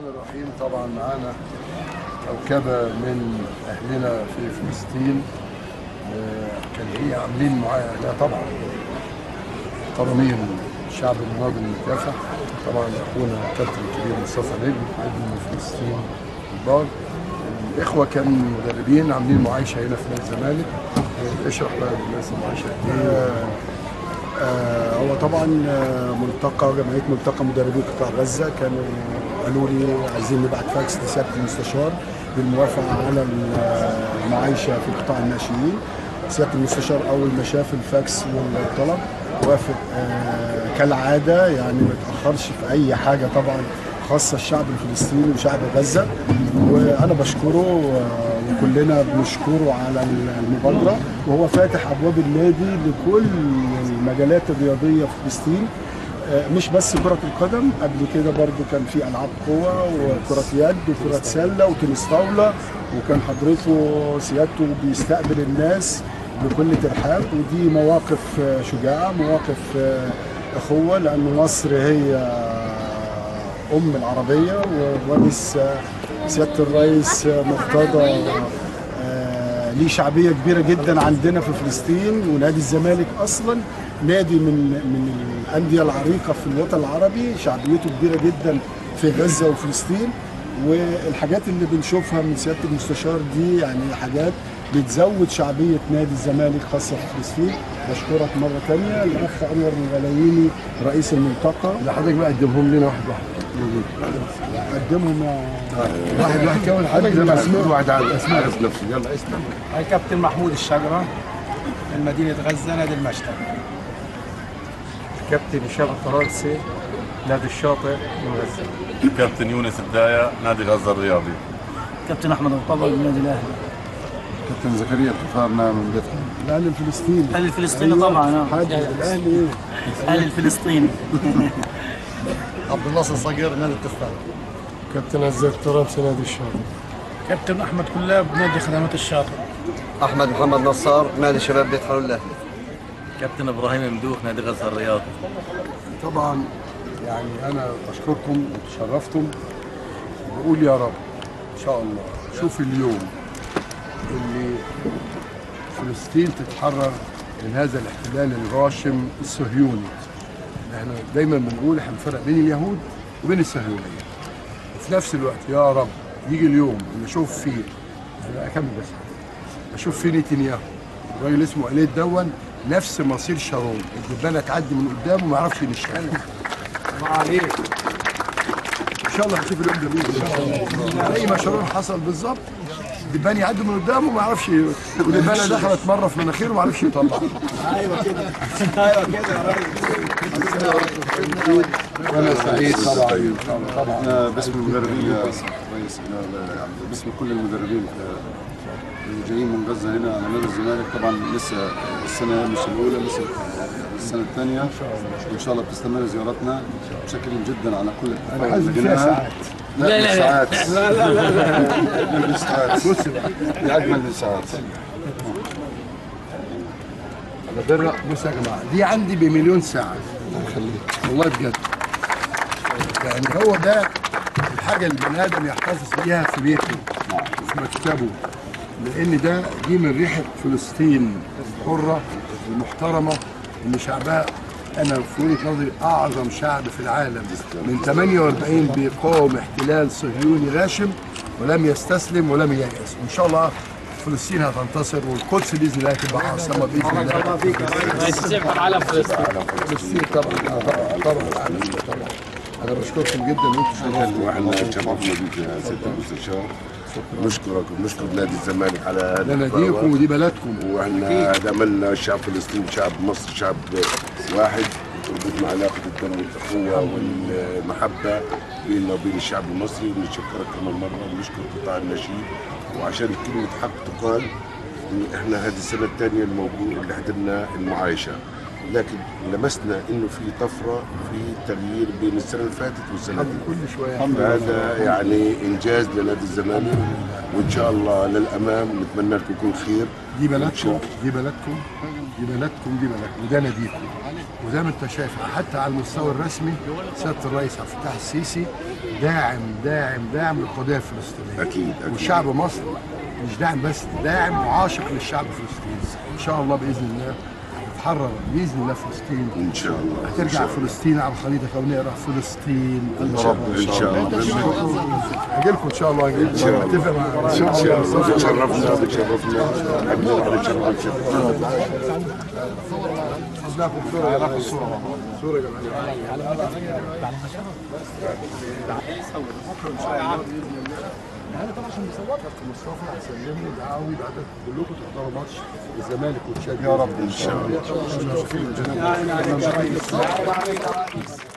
الرحمن الرحيم طبعا معانا كوكبة من أهلنا في فلسطين آه، كان هي عاملين معايا لا طبعا قرنين الشعب الماضي المكافح طبعا أخونا كابتن الكبير مصطفى نجم ابن فلسطين البار الإخوة كانوا مدربين عاملين معايشة هنا في نادي الزمالك آه، اشرح بقى للناس المعايشة دي آه، هو طبعا آه، ملتقى جمعيه ملتقى مدربي قطاع غزه كانوا قالوا لي عايزين نبعت فاكس لسياده المستشار بالموافقه على المعايشه في قطاع الناشئين سياده المستشار اول ما شاف الفاكس والطلب وافق آه، كالعاده يعني ما تاخرش في اي حاجه طبعا خاصه الشعب الفلسطيني وشعب غزه وانا بشكره آه، وكلنا بنشكره على المبادره وهو فاتح ابواب النادي لكل المجالات الرياضيه في فلسطين آه، مش بس كرة القدم قبل كده برضو كان في ألعاب قوة وكرة يد وكرة سلة وتنس طاولة وكان حضرته سيادته بيستقبل الناس بكل ترحاب ودي مواقف آه، شجاعة مواقف آه، أخوة لأن مصر هي أم العربية ورئيس سيادة الرئيس مرتضى آه، ليه شعبيه كبيره جدا عندنا في فلسطين ونادي الزمالك اصلا نادي من من الانديه العريقه في الوطن العربي شعبيته كبيره جدا في غزه وفلسطين والحاجات اللي بنشوفها من سياده المستشار دي يعني حاجات بتزود شعبيه نادي الزمالك خاصه في فلسطين بشكرك مره ثانيه الاخ انور الغلاييني رئيس الملتقى اللي حضرتك بقى قدمهم لنا واحد واحد قدمهم يا واحد واحد كمان حضرتك زي ما اسمه واحد على اسمه عارف نفسي يلا اسمع الكابتن محمود الشجرة من مدينة غزة نادي المشتى كابتن هشام الفرنسي نادي الشاطئ من غزه كابتن يونس الدايا نادي غزه الرياضي كابتن احمد الطبل من النادي الاهلي كابتن زكريا الكفارنا من بيتهم الاهلي الفلسطيني الاهلي الفلسطيني طبعا آه. حد الاهلي ايه الاهلي الفلسطيني عبد الناصر صقير نادي التفاح كابتن عزت طرابسي نادي الشاطئ كابتن أحمد كلاب نادي خدمات الشاطئ احمد محمد نصار نادي شباب بيت حلول الله كابتن ابراهيم ممدوح نادي غزه الرياضي طبعا يعني انا بشكركم وتشرفتم بقول يا رب ان شاء الله شوف اليوم اللي فلسطين تتحرر من هذا الاحتلال الغاشم الصهيوني احنا دايما بنقول احنا بنفرق بين اليهود وبين الصهيونيه وفي نفس الوقت يا رب يجي اليوم اللي اشوف فيه انا اكمل بس اشوف فيه نتنياهو الراجل اسمه اليت دون نفس مصير شارون الدبانه تعدي من قدامه ما يعرفش ينشها الله عليك ان شاء الله هنشوف اليوم ده باذن زي ما شارون حصل بالظبط الدبان يعدي من قدامه ما يعرفش ي- والدبانه دخلت مره في مناخيره ما عرفش يطلعها وانا سعيد طبعا طبعا احنا باسم المدربين يا ريس احنا باسم كل المدربين اللي جايين من غزه هنا على نادي الزمالك طبعا لسه السنه مش الاولى لسه السنه الثانيه وان شاء الله بتستمر زيارتنا بشكل جدا على كل انا عايز فيها ساعات لا لا ساعات لا لا لا لا مش ساعات بص بقى اجمل من ساعات ده الرأ- بص يا جماعه دي عندي بمليون ساعه خليك والله بجد يعني هو ده الحاجه اللي البني ادم يحتفظ بيها في بيته في مكتبه لان ده دي من ريحه فلسطين الحره المحترمه اللي شعبها انا في وجهه نظري اعظم شعب في العالم من 48 بيقاوم احتلال صهيوني غاشم ولم يستسلم ولم ييأس وان شاء الله فلسطين هتنتصر والقدس باذن الله تبقى عاصمه باذن الله فلسطين طبعا طبعا طبعا طبعا انا بشكركم جدا وانتم شرفتوا واحنا شرفنا بيك يا سيد المستشار نشكرك ونشكر نادي الزمالك على هذا ده ناديكم ودي بلدكم واحنا املنا شعب فلسطين شعب مصر شعب واحد تربطنا علاقه الدم والاخوه والمحبه بيننا وبين الشعب المصري ونشكرك كمان مره ونشكر قطاع النشيد وعشان كلمه حق تقال إن احنا هذه السنه الثانيه الموضوع اللي حضرنا المعايشه لكن لمسنا انه في طفره في تغيير بين السنه اللي فاتت والسنه دي كل شويه هذا يعني انجاز لنادي الزمالك وان شاء الله للامام نتمنى لكم كل خير دي بلدكم دي بلدكم دي بلدكم دي بلدكم وده ناديكم وزي ما انت شايف حتى على المستوى الرسمي سياده الرئيس عبد الفتاح السيسي داعم داعم داعم للقضيه الفلسطينيه أكيد، أكيد. وشعب مصر مش داعم بس داعم وعاشق للشعب الفلسطيني ان شاء الله باذن الله هتتحرر باذن الله فلسطين ان شاء الله إن هترجع شاء الله. فلسطين على خريطه كونيه راح فلسطين ان شاء الله ان شاء الله هاجي لكم ان شاء الله هاجي ان شاء الله اتفق مع ان شاء الله تشرفنا تشرفنا حبيبنا تشرفنا ناخد صوره ناخد صوره صوره يا جماعه انا طبعا عشان بصور كابتن مصطفى هسلمه دعاوي بعد كلكم تحضروا ماتش الزمالك والتشاد يا رب ان شاء الله ان شاء الله